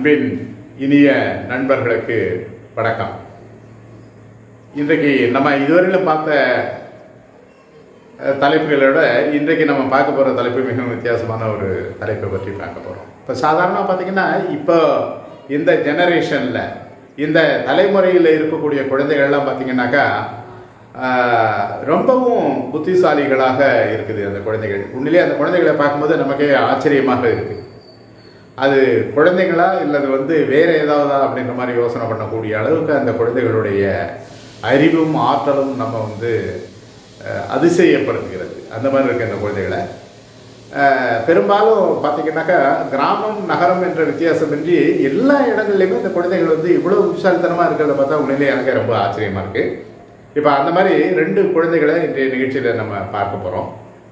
அன்பின் இனிய நண்பர்களுக்கு வணக்கம் இன்றைக்கு நம்ம இதுவரையிலும் பார்த்த அஹ், தலைப்புகளோட இன்றைக்கு நம்ம பார்க்க போகிற தலைப்பு மிகவும் வித்தியாசமான ஒரு தலைப்பை பற்றி பார்க்க போகிறோம் இப்போ சாதாரணமாக பார்த்தீங்கன்னா இப்போ இந்த ஜெனரேஷனில் இந்த தலைமுறையில் இருக்கக்கூடிய குழந்தைகள்லாம் பார்த்தீங்கன்னாக்கா ஆஹ், ரொம்பவும் புத்திசாலிகளாக இருக்குது அந்த குழந்தைகள் உண்மையிலேயே அந்த குழந்தைகளை பார்க்கும்போது நமக்கே ஆச்சரியமாக இருக்குது அது குழந்தைங்களா இல்லது வந்து வேற ஏதாவதா அப்படின்ற மாதிரி யோசனை பண்ணக்கூடிய அளவுக்கு அந்த குழந்தைகளுடைய அறிவும் ஆற்றலும் நம்ம வந்து அஹ், அதிசயப்படுத்துகிறது அந்த மாதிரி இருக்கு அந்த குழந்தைகளை அஹ், பெரும்பாலும் பார்த்தீங்கன்னாக்கா கிராமம் நகரம் என்ற வித்தியாசமின்றி எல்லா இடங்கள்லையுமே இந்த குழந்தைகள் வந்து இவ்வளோ புத்திசாலித்தனமாக இருக்கிறத பார்த்தா உண்மையிலேயே எனக்கு ரொம்ப ஆச்சரியமாக இருக்குது இப்போ அந்த மாதிரி ரெண்டு குழந்தைகளை இன்றைய நிகழ்ச்சியில் நம்ம பார்க்க போகிறோம்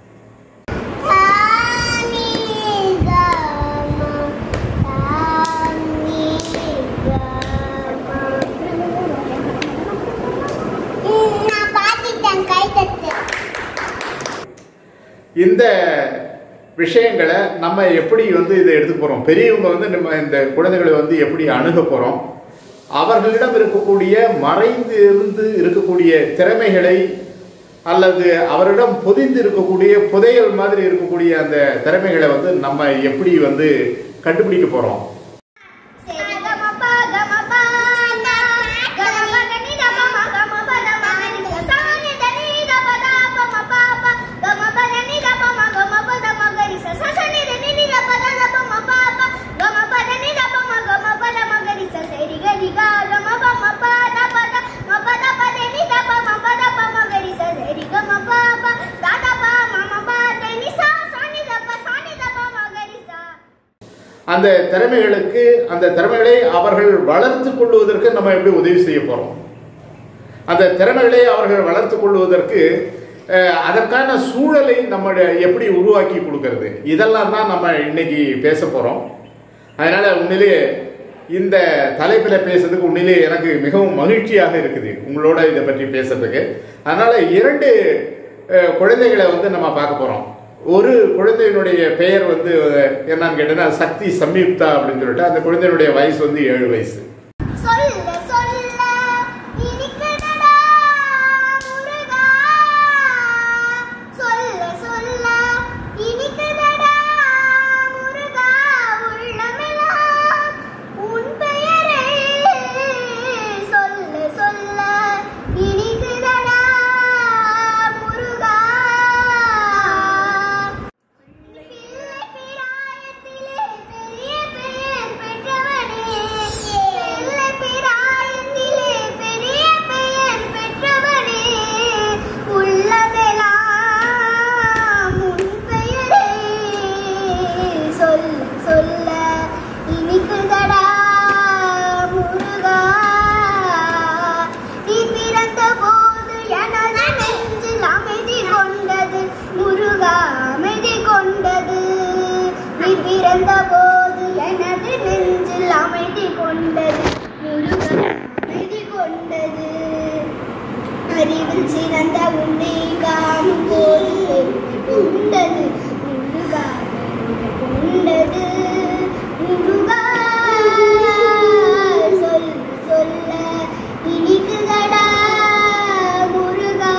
சாமி கம சாமி கம நான் பாத்துட்டேன் கை தட்டு இந்த விஷயங்களை நம்ம எப்படி வந்து இதை எடுத்து போகிறோம் பெரியவங்க வந்து நம்ம இந்த குழந்தைகளை வந்து எப்படி அணுக போகிறோம் அவர்களிடம் இருக்கக்கூடிய மறைந்து இருந்து இருக்கக்கூடிய திறமைகளை அல்லது அவரிடம் பொதிந்து இருக்கக்கூடிய புதையல் மாதிரி இருக்கக்கூடிய அந்த திறமைகளை வந்து நம்ம எப்படி வந்து கண்டுபிடிக்க போகிறோம் சரி கம ப கம ப நா கம ப நி த ப ம கம ப த ம நி த சா நி த நி த ப த ப ம ப ப கம ப நி த ப ம கம ப த ம க ரி ச ச ச நி த நி தி த ப த த ப ம ப ப கம ப நி த ப ம கம ப த ம க ரி ச ச ரி க ரி க கம ப ம ப த ப த ம ப த ப த நி த ப ம ப த ப ம க ரி ச ச ரி க ம ப ப த த ப ம ம ப த நி சா சா நி த ப சா நி த ப ம க ரி ச அந்த திறமைகளுக்கு அந்த திறமைகளை அவர்கள் வளர்த்து கொள்வதற்கு நம்ம எப்படி உதவி செய்ய போகிறோம் அந்த திறமைகளை அவர்கள் வளர்த்து கொள்வதற்கு அஹ், அதற்கான சூழலை நம்ம எப்படி உருவாக்கி கொடுக்கறது இதெல்லாம் தான் நம்ம இன்னைக்கு பேச போகிறோம் அதனால் உண்மையிலேயே இந்த தலைப்பில் பேசுறதுக்கு உண்மையிலேயே எனக்கு மிகவும் மகிழ்ச்சியாக இருக்குது உங்களோட இதை பற்றி பேசுறதுக்கு அதனால் இரண்டு அஹ், குழந்தைகளை வந்து நம்ம பார்க்க போகிறோம் ஒரு குழந்தையினுடைய பெயர் வந்து அஹ், என்னன்னு கேட்டீங்கன்னா சக்தி சம்யுக்தா அப்படின்னு சொல்லிட்டு அந்த குழந்தையினுடைய வயசு வந்து ஏழு வயசு சொல்ல சொல்ல இனிக்குதடா முருகா சொல்ல சொல்ல இனிக்குதடா முருகா உள்ளமெல்லாம் உன் பெயரை சொல்ல சொல்ல இனிக்குதடா முருகா பிள்ளை பிராயத்திலே பெரிய பெயர் பெற்றவனே பிள்ளை பிராயத்திலே பெரிய பெயர் பெற்றவனே உள்ளதெல்லாம் உன் பெயரை சொல் சொல்ல இனிக்குதடா முருகா நீ பிறந்த போது எனது நெஞ்சில் அமைதி கொண்டது முருகா அமைதி கொண்டது நீ பிறந்த போது எனது நெஞ்சில் அமைதி கொண்டது முருகா அமைதி கொண்டது அறிவில் சிறந்த உன்னை காணும் போது பெருமை கொண்டது முருகா பெருமை கொண்டது முருகா சொல் சொல்ல இனிக்குதடா முருகா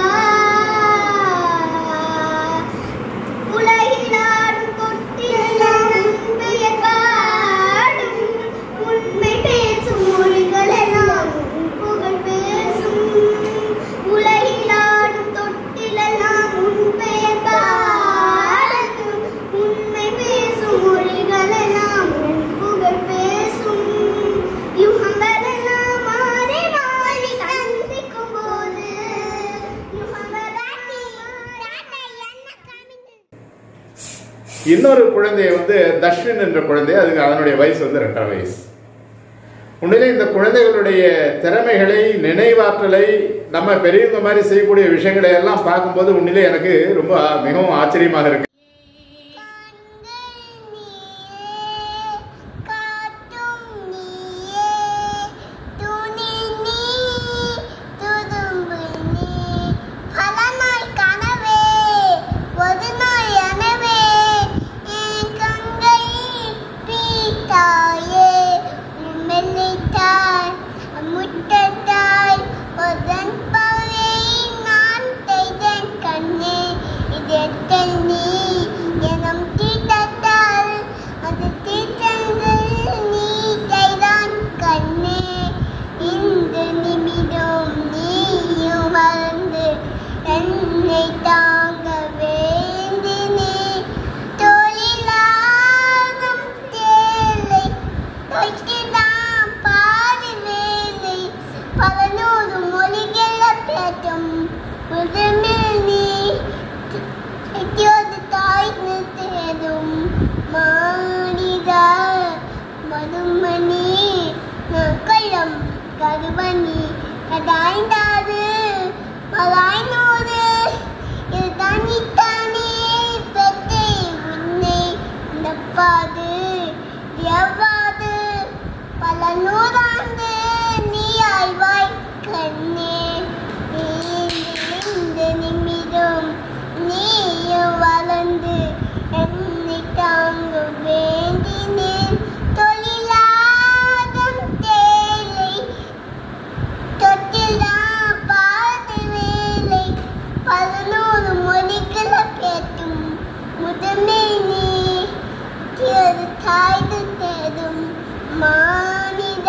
உலகினாடும் தொட்டிலெல்லாம் உன் பெயர் பாடும் உண்மை பேசும் மொழிகளெல்லாம் உன் புகழ் பேசும் உலகிலாடும் தொட்டிலெல்லாம் உன் பெயர் பாடும் உண்மை பேசும் மொழிகளெல்லாம் உன் புகழ் பேசும் யுகங்களெல்லாம் மாறி மாறி சந்திக்கும் போது யுகங்களாட்டி என்ன காமிங்க இன்னொரு குழந்தைய வந்து தஷ்வின் என்ற குழந்தை அதுக்கு அதனுடைய வயசு வந்து ரெண்டரை வயசு உண்மையிலே இந்த குழந்தைகளுடைய திறமைகளை நினைவாற்றலை நம்ம பெரியவங்க மாதிரி செய்யக்கூடிய விஷயங்களை எல்லாம் பார்க்கும்போது உண்மையிலே எனக்கு ரொம்ப மிகவும் ஆச்சரியமாக இருக்கு காட்டும் நீயே துணி நீ துதும்பு நீ பல நாள் கனவே ஒரு நாள் எனவே என் கங்கை பீத்தாயே என்னை தாங்க வேண்டினே தொழிலாகும் தேலை தொய்க்குதான் பாதி வேலை பல நூறு மொழிகள பேட்டும் முதமில் நீ எட்டியோடு தாய்ந்து தேடும் மானிதா மதுமணி நக்கலம் கருவணி கதாய்ந்தாது மலாய்நூறு இது தனித்தானே பெத்தை உன்னை நப்பாது எவ்வாது பல நூறாண்டு நீ ஆழ்வாய் கண்ணே இந்த நிமிடம் நீயும் வளர்ந்து என்னை தாங்க வேண்டினேன் தொழிலாதம் தேலை தொட்டில்தான் பாதி வேலை பதினோரு மொழிகளை பேட்டும் முதமே நீ திரு தாய்து தேடும் மானிட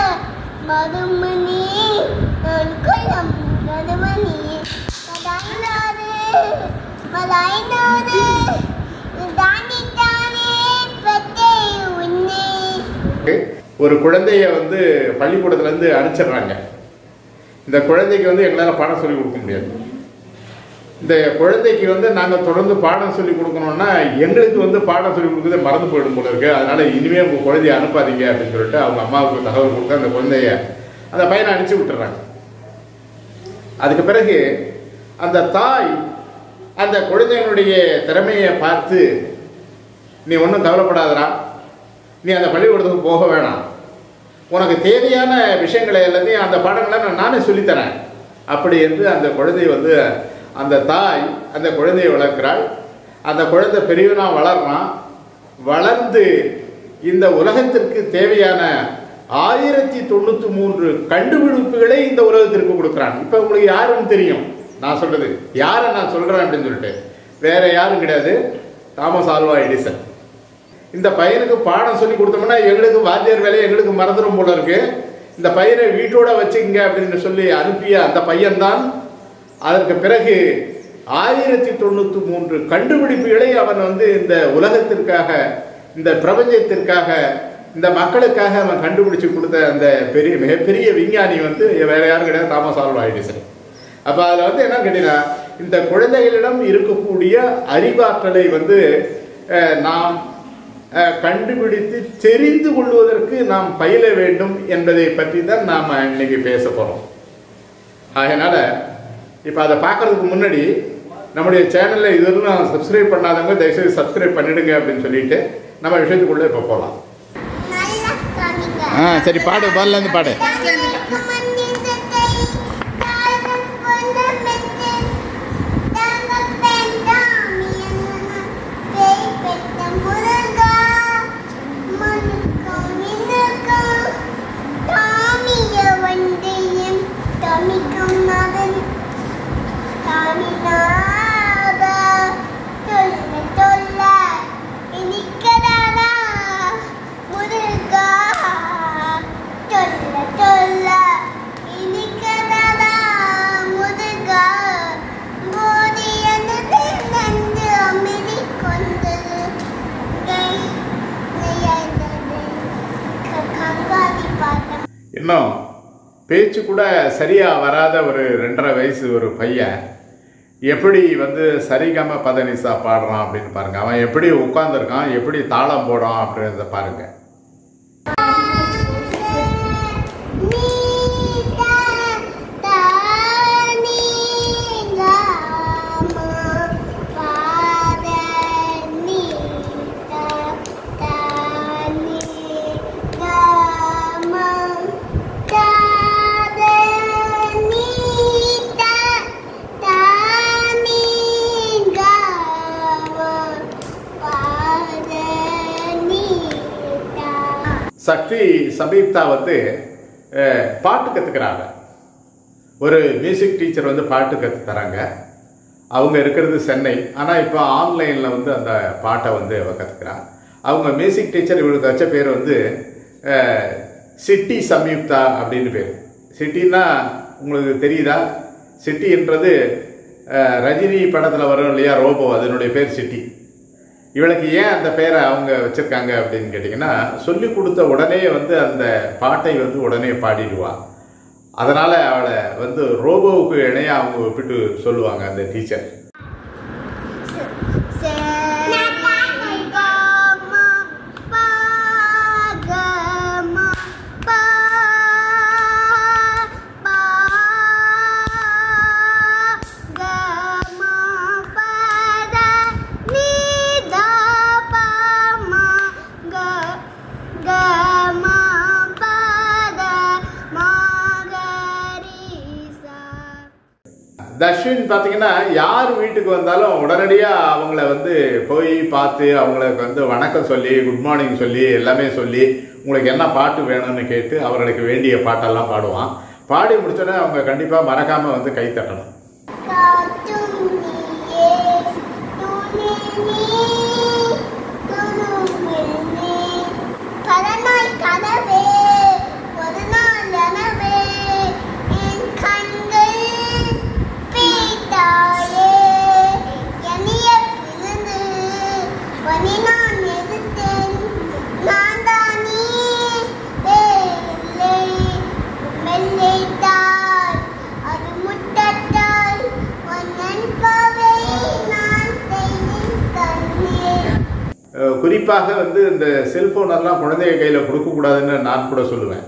மறுமணி நான் குளம் கருமணி கதாய்நாடு மலாய்நாடு தாண்டித்தானே பெற்றே உன்னை ஒரு குழந்தைய வந்து பள்ளிக்கூடத்துலேருந்து அனுப்பிச்சிடுறாங்க இந்த குழந்தைக்கு வந்து எங்களால் பாடம் சொல்லி கொடுக்க முடியாது இந்த குழந்தைக்கு வந்து நாங்கள் தொடர்ந்து பாடம் சொல்லி கொடுக்கணும்னா எங்களுக்கு வந்து பாடம் சொல்லி கொடுக்குறது மறந்து போயிடும் போல இருக்கு அதனால இனிமேல் உங்கள் குழந்தைய அனுப்பாதீங்க அப்படின்னு சொல்லிட்டு அவங்க அம்மாவுக்கு தகவல் கொடுத்து அந்த குழந்தைய அந்த பையனை அனுப்பிச்சி விட்டுறாங்க அதுக்கு பிறகு அந்த தாய் அந்த குழந்தையினுடைய திறமையை பார்த்து நீ ஒன்றும் கவலைப்படாதடா நீ அந்த பள்ளிக்கூடத்துக்கு போக வேணாம் உனக்கு தேவையான விஷயங்களை எல்லாத்தையும் அந்த பாடங்களை நான் நானே சொல்லித்தரேன் அப்படி என்று அந்த குழந்தை வந்து அந்த தாய் அந்த குழந்தையை வளர்க்கிறாள் அந்த குழந்தை பெரியவனா வளர்றான் வளர்ந்து இந்த உலகத்திற்கு தேவையான ஆயிரத்தி தொண்ணூற்றி மூன்று கண்டுபிடிப்புகளை இந்த உலகத்திற்கு கொடுக்குறான் இப்போ உங்களுக்கு யாருன்னு தெரியும் நான் சொல்றது யாரை நான் சொல்றேன் அப்படின்னு சொல்லிட்டு வேற யாரும் கிடையாது தாமஸ் ஆல்வா எடிசன் இந்த பையனுக்கு பாடம் சொல்லி கொடுத்தோம்னா எங்களுக்கு வாத்தியார் வேலையை எங்களுக்கு மறந்துடும் போல இருக்கு இந்த பையனை வீட்டோட வச்சுங்க அப்படின்னு சொல்லி அனுப்பிய அந்த பையன்தான் அதற்கு பிறகு ஆயிரத்தி தொண்ணூற்றி மூன்று கண்டுபிடிப்புகளை அவன் வந்து இந்த உலகத்திற்காக இந்த பிரபஞ்சத்திற்காக இந்த மக்களுக்காக அவன் கண்டுபிடிச்சு கொடுத்த அந்த பெரிய மிகப்பெரிய விஞ்ஞானி வந்து வேற யாரும் கிடையாது தாமஸ் ஆல்வா எடிசன் அப்போ அதில் வந்து என்ன கேட்டீங்கன்னா இந்த குழந்தைகளிடம் இருக்கக்கூடிய அறிவாற்றலை வந்து அஹ், நாம் அஹ், கண்டுபிடித்து தெரிந்து கொள்வதற்கு நாம் பயில வேண்டும் என்பதை பற்றி தான் நாம் இன்னைக்கு பேச போகிறோம் அதனால் இப்போ அதை பார்க்கறதுக்கு முன்னாடி நம்முடைய சேனலில் இதுவரைக்கும் சப்ஸ்கிரைப் பண்ணாதவங்க தயவுசெய்து சப்ஸ்கிரைப் பண்ணிடுங்க அப்படின்னு சொல்லிட்டு நம்ம விஷயத்துக்குள்ளே இப்போ போகலாம் நல்லா காமிங்க. ஆ சரி பாடு பாடலேருந்து பாடு தங்களுக்கு மன்னித்ததை தாழ்வும் கொண்ட மெத்தை. தாங்கள் வேண்டாம் என பேய் பெற்ற முருகா. மனுக்கம் மினுக்கம் தாமிய வண்டியும் தமிக்கும் மகன் தாமினாக தொல்ல தொல்ல இனிக்கதானா முருகா தொல்ல தொல்ல இனிக்கதானா முருகா மோதியனது நன்று அமைதி கொண்டது கை நெய்யாய்ந்தது க- கங்காதி பாட்டம் இன்னும் பேச்சு கூட சரியா வராத ஒரு ரெண்டரை வயசு ஒரு பையன் எப்படி வந்து சரிகம பதனிசா பாடுறான் அப்படின்னு பாருங்க அவன் எப்படி உட்காந்துருக்கான் எப்படி தாளம் போடுறான் அப்படின்றத பாருங்க சக்தி சமீப்தா வந்து அஹ், பாட்டு கற்றுக்கிறாங்க ஒரு மியூசிக் டீச்சர் வந்து பாட்டு கற்று தராங்க அவங்க இருக்கிறது சென்னை ஆனால் இப்போ ஆன்லைனில் வந்து அந்த பாட்டை வந்து அவ கற்றுக்கிறான் அவங்க மியூசிக் டீச்சர் இவளுக்கு வச்ச பேர் வந்து அஹ், சிட்டி சம்யுக்தா அப்படின்னு பேர் சிட்டின்னா உங்களுக்கு தெரியுதா சிட்டின்றது அஹ், ரஜினி படத்தில் வரும் இல்லையா ரோபோ அதனுடைய பேர் சிட்டி இவளுக்கு ஏன் அந்த பேரை அவங்க வச்சிருக்காங்க அப்படின்னு கேட்டிங்கன்னா சொல்லி கொடுத்த உடனே வந்து அந்த பாட்டை வந்து உடனே பாடிடுவா அதனால அவளை வந்து ரோபோவுக்கு இணையா அவங்க ஒப்பிட்டு சொல்லுவாங்க அந்த டீச்சர் தர்ஷின் பார்த்தீங்கன்னா யார் வீட்டுக்கு வந்தாலும் உடனடியாக அவங்கள வந்து போய் பார்த்து அவங்களுக்கு வந்து வணக்கம் சொல்லி குட் மார்னிங் சொல்லி எல்லாமே சொல்லி உங்களுக்கு என்ன பாட்டு வேணும்னு கேட்டு அவர்களுக்கு வேண்டிய பாட்டெல்லாம் பாடுவான் பாடி முடிச்சோடனே அவங்க கண்டிப்பாக மறக்காமல் வந்து கை தட்டணும் பரநாள் கனவே ஒரு நாள் எனவே என் கண்கள் பீட்டாயே எண்ணிய பிறந்து பனி நான் எடுத்தேன் நான் தானே இல்லை மெல்லைத்தால் அது முட்டத்தால் உன் நண்பவை நான் செய்து தந்தேன் அஹ் குறிப்பாக வந்து இந்த செல்போன் எல்லாம் குழந்தைங்க கையில் கொடுக்கக்கூடாதுன்னு நான் கூட சொல்லுவேன்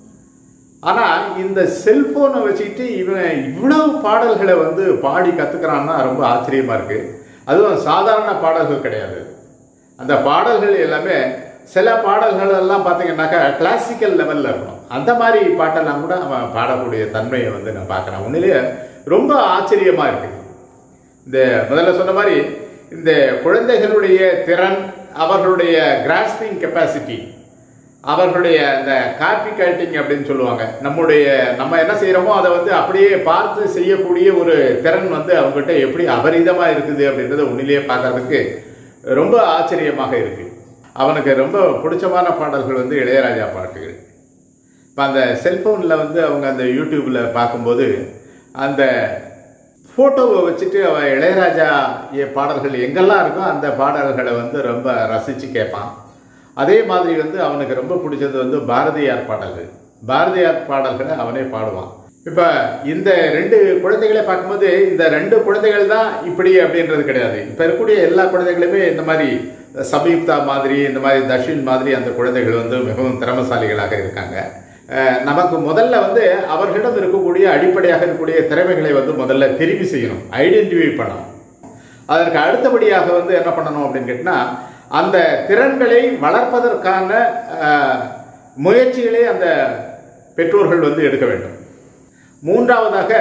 ஆனால் இந்த செல்போனை வச்சுக்கிட்டு இவன் இவ்வளவு பாடல்களை வந்து பாடி கற்றுக்கிறான்னா ரொம்ப ஆச்சரியமாக இருக்குது அதுவும் சாதாரண பாடல்கள் கிடையாது அந்த பாடல்கள் எல்லாமே சில பாடல்கள் எல்லாம் பார்த்தீங்கன்னாக்கா கிளாசிக்கல் லெவலில் இருக்கணும் அந்த மாதிரி பாட்டெல்லாம் கூட அவன் பாடக்கூடிய தன்மையை வந்து நான் பார்க்குறேன் உண்மையிலேயே ரொம்ப ஆச்சரியமாக இருக்குது இந்த முதல்ல சொன்ன மாதிரி இந்த குழந்தைகளுடைய திறன் அவர்களுடைய கிராஸ்பிங் கெப்பாசிட்டி அவர்களுடைய அந்த காப்பி கைட்டிங் அப்படின்னு சொல்லுவாங்க நம்முடைய நம்ம என்ன செய்கிறோமோ அதை வந்து அப்படியே பார்த்து செய்யக்கூடிய ஒரு திறன் வந்து அவங்ககிட்ட எப்படி அபரிதமாக இருக்குது அப்படின்றத உண்மையிலேயே பார்க்கறதுக்கு ரொம்ப ஆச்சரியமாக இருக்குது அவனுக்கு ரொம்ப பிடிச்சமான பாடல்கள் வந்து இளையராஜா பாட்டுகள் இப்போ அந்த செல்ஃபோனில் வந்து அவங்க அந்த யூடியூப்பில் பார்க்கும்போது அந்த ஃபோட்டோவை வச்சுட்டு அவன் இளையராஜா எ- பாடல்கள் எங்கெல்லாம் இருக்கோ அந்த பாடல்களை வந்து ரொம்ப ரசித்து கேட்பான் அதே மாதிரி வந்து அவனுக்கு ரொம்ப பிடிச்சது வந்து பாரதியார் பாடல்கள் பாரதியார் பாடல்களை அவனே பாடுவான் இப்போ இந்த ரெண்டு குழந்தைகளை பார்க்கும்போது இந்த ரெண்டு குழந்தைகள் தான் இப்படி அப்படின்றது கிடையாது இப்போ இருக்கக்கூடிய எல்லா குழந்தைகளுமே இந்த மாதிரி சபயுக்தா மாதிரி இந்த மாதிரி தர்ஷின் மாதிரி அந்த குழந்தைகள் வந்து மிகவும் திறமசாலிகளாக இருக்காங்க அஹ் நமக்கு முதல்ல வந்து அவர்களிடம் இருக்கக்கூடிய அடிப்படையாக இருக்கக்கூடிய திறமைகளை வந்து முதல்ல தெரிவு செய்யணும் ஐடென்டிஃபை பண்ணணும் அதற்கு அடுத்தபடியாக வந்து என்ன பண்ணணும் அப்படின்னு கேட்டினா அந்த திறன்களை வளர்ப்பதற்கான அஹ், முயற்சிகளை அந்த பெற்றோர்கள் வந்து எடுக்க வேண்டும் மூன்றாவதாக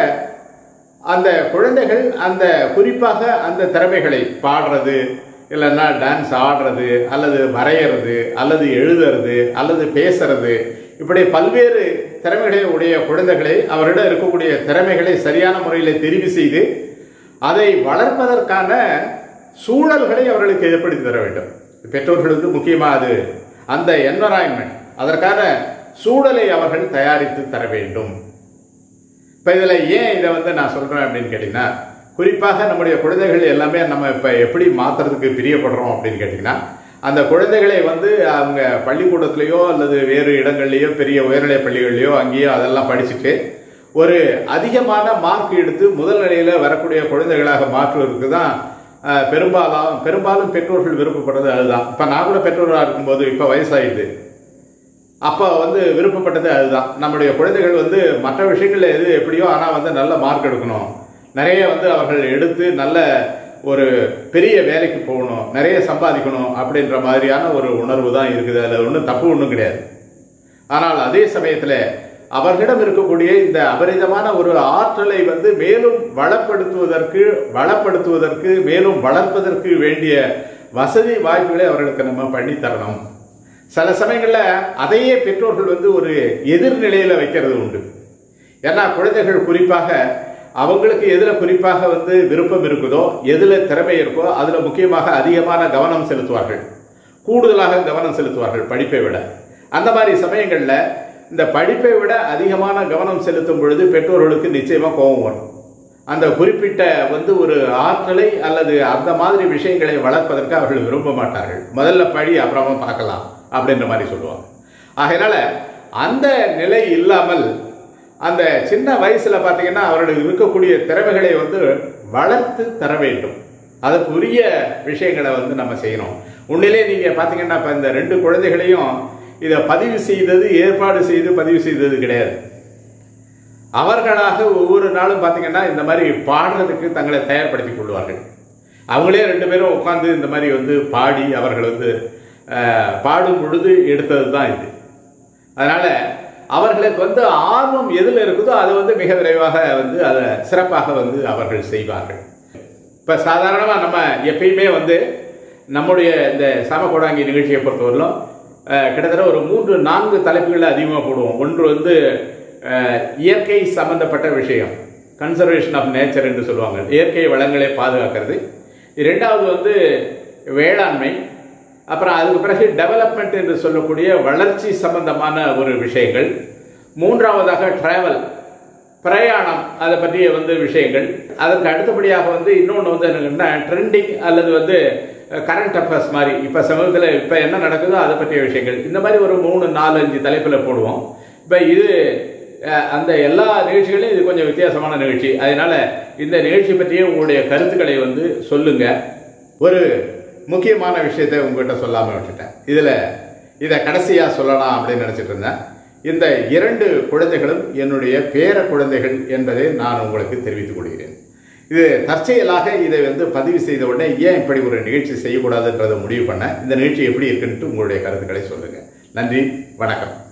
அந்த குழந்தைகள் அந்த குறிப்பாக அந்த திறமைகளை பாடுறது இல்லைன்னா டான்ஸ் ஆடுறது அல்லது வரைகிறது அல்லது எழுதுறது அல்லது பேசுறது இப்படி பல்வேறு திறமைகளை உடைய குழந்தைகளை அவரிடம் இருக்கக்கூடிய திறமைகளை சரியான முறையில் தெரிவு செய்து அதை வளர்ப்பதற்கான சூழல்களை அவர்களுக்கு ஏற்படுத்தி தர வேண்டும் பெற்றோர்கள் வந்து முக்கியமாக அது அந்த என்வரான்மெண்ட் அதற்கான சூழலை அவர்கள் தயாரித்து தர வேண்டும் இப்போ இதில் ஏன் இதை வந்து நான் சொல்கிறேன் அப்படின்னு கேட்டிங்கன்னா குறிப்பாக நம்முடைய குழந்தைகள் எல்லாமே நம்ம இப்போ எப்படி மாற்றுறதுக்கு பிரியப்படுறோம் அப்படின்னு கேட்டிங்கன்னா அந்த குழந்தைகளை வந்து அவங்க பள்ளிக்கூடத்துலேயோ அல்லது வேறு இடங்கள்லையோ பெரிய உயர்நிலை பள்ளிகள்லையோ அங்கேயோ அதெல்லாம் படிச்சுட்டு ஒரு அதிகமான மார்க் எடுத்து முதல் நிலையில் வரக்கூடிய குழந்தைகளாக மாற்றுவதற்கு தான் அஹ், பெரும்பாலும் பெரும்பாலும் பெற்றோர்கள் விருப்பப்படுறது அதுதான் இப்போ நான் கூட பெற்றோராக இருக்கும்போது இப்போ வயசாயிடுது அப்போ வந்து விருப்பப்பட்டது அதுதான் நம்முடைய குழந்தைகள் வந்து மற்ற விஷயங்கள்ல எது எப்படியோ ஆனால் வந்து நல்ல மார்க் எடுக்கணும் நிறைய வந்து அவர்கள் எடுத்து நல்ல ஒரு பெரிய வேலைக்கு போகணும் நிறைய சம்பாதிக்கணும் அப்படின்ற மாதிரியான ஒரு உணர்வு தான் இருக்குது அதில் ஒன்றும் தப்பு ஒன்றும் கிடையாது ஆனால் அதே சமயத்தில் அவர்களிடம் இருக்கக்கூடிய இந்த அபரிதமான ஒரு ஆற்றலை வந்து மேலும் வளப்படுத்துவதற்கு வளப்படுத்துவதற்கு மேலும் வளர்ப்பதற்கு வேண்டிய வசதி வாய்ப்புகளை அவர்களுக்கு நம்ம பண்ணி தரணும் சில சமயங்களில் அதையே பெற்றோர்கள் வந்து ஒரு எதிர்நிலையில வைக்கிறது உண்டு ஏன்னா குழந்தைகள் குறிப்பாக அவங்களுக்கு எதில் குறிப்பாக வந்து விருப்பம் இருக்குதோ எதில் திறமை இருக்கோ அதில் முக்கியமாக அதிகமான கவனம் செலுத்துவார்கள் கூடுதலாக கவனம் செலுத்துவார்கள் படிப்பை விட அந்த மாதிரி சமயங்களில் இந்த படிப்பை விட அதிகமான கவனம் செலுத்தும் பொழுது பெற்றோர்களுக்கு நிச்சயமாக கோபம் வரும் அந்த குறிப்பிட்ட வந்து ஒரு ஆற்றலை அல்லது அந்த மாதிரி விஷயங்களை வளர்ப்பதற்கு அவர்கள் விரும்ப மாட்டார்கள் முதல்ல படி அப்புறமா பார்க்கலாம் அப்படின்ற மாதிரி சொல்லுவாங்க ஆகையினால அந்த நிலை இல்லாமல் அந்த சின்ன வயசுல பார்த்தீங்கன்னா அவர்களுக்கு இருக்கக்கூடிய திறமைகளை வந்து வளர்த்து தர வேண்டும் அதுக்குரிய விஷயங்களை வந்து நம்ம செய்யணும் உண்மையிலே நீங்க பார்த்தீங்கன்னா இப்போ இந்த ரெண்டு குழந்தைகளையும் இதை பதிவு செய்தது ஏற்பாடு செய்து பதிவு செய்தது கிடையாது அவர்களாக ஒவ்வொரு நாளும் பார்த்தீங்கன்னா இந்த மாதிரி பாடுறதுக்கு தங்களை தயார்படுத்திக் கொள்வார்கள் அவங்களே ரெண்டு பேரும் உட்காந்து இந்த மாதிரி வந்து பாடி அவர்கள் வந்து அஹ், பாடும் பொழுது எடுத்தது தான் இது அதனால அவர்களுக்கு வந்து ஆர்வம் எதில் இருக்குதோ அதை வந்து மிக விரைவாக வந்து அதை சிறப்பாக வந்து அவர்கள் செய்வார்கள் இப்போ சாதாரணமாக நம்ம எப்பயுமே வந்து நம்முடைய இந்த சாமக்கோடாங்கி நிகழ்ச்சியை பொறுத்தவரையிலும் அஹ், கிட்டத்தட்ட ஒரு மூன்று நான்கு தலைப்புகளில் அதிகமாக போடுவோம் ஒன்று வந்து அஹ், இயற்கை சம்பந்தப்பட்ட விஷயம் கன்சர்வேஷன் ஆஃப் நேச்சர் என்று சொல்லுவாங்க இயற்கை வளங்களை பாதுகாக்கிறது இரண்டாவது வந்து வேளாண்மை அப்புறம் அதுக்கு பிறகு டெவலப்மெண்ட் என்று சொல்லக்கூடிய வளர்ச்சி சம்பந்தமான ஒரு விஷயங்கள் மூன்றாவதாக டிராவல் பிரயாணம் அதை பற்றிய வந்து விஷயங்கள் அதற்கு அடுத்தபடியாக வந்து இன்னொன்று வந்து என்னன்னா ட்ரெண்டிங் அல்லது வந்து கரண்ட் அஃபேர்ஸ் மாதிரி இப்போ சமூகத்தில் இப்போ என்ன நடக்குதோ அதை பற்றிய விஷயங்கள் இந்த மாதிரி ஒரு மூணு நாலு அஞ்சு தலைப்பில் போடுவோம் இப்போ இது அஹ், அந்த எல்லா நிகழ்ச்சிகளையும் இது கொஞ்சம் வித்தியாசமான நிகழ்ச்சி அதனால இந்த நிகழ்ச்சி பற்றிய உங்களுடைய கருத்துக்களை வந்து சொல்லுங்க ஒரு முக்கியமான விஷயத்தை உங்ககிட்ட சொல்லாமல் விட்டுட்டேன் இதில் இதை கடைசியாக சொல்லலாம் அப்படின்னு நினச்சிட்டு இருந்தேன் இந்த இரண்டு குழந்தைகளும் என்னுடைய பேர குழந்தைகள் என்பதை நான் உங்களுக்கு தெரிவித்துக் கொள்கிறேன் இது தற்செயலாக இதை வந்து பதிவு செய்த உடனே ஏன் இப்படி ஒரு நிகழ்ச்சி செய்யக்கூடாதுன்றதை முடிவு பண்ண இந்த நிகழ்ச்சி எப்படி இருக்குன்ட்டு உங்களுடைய கருத்துக்களை சொல்லுங்கள் நன்றி வணக்கம்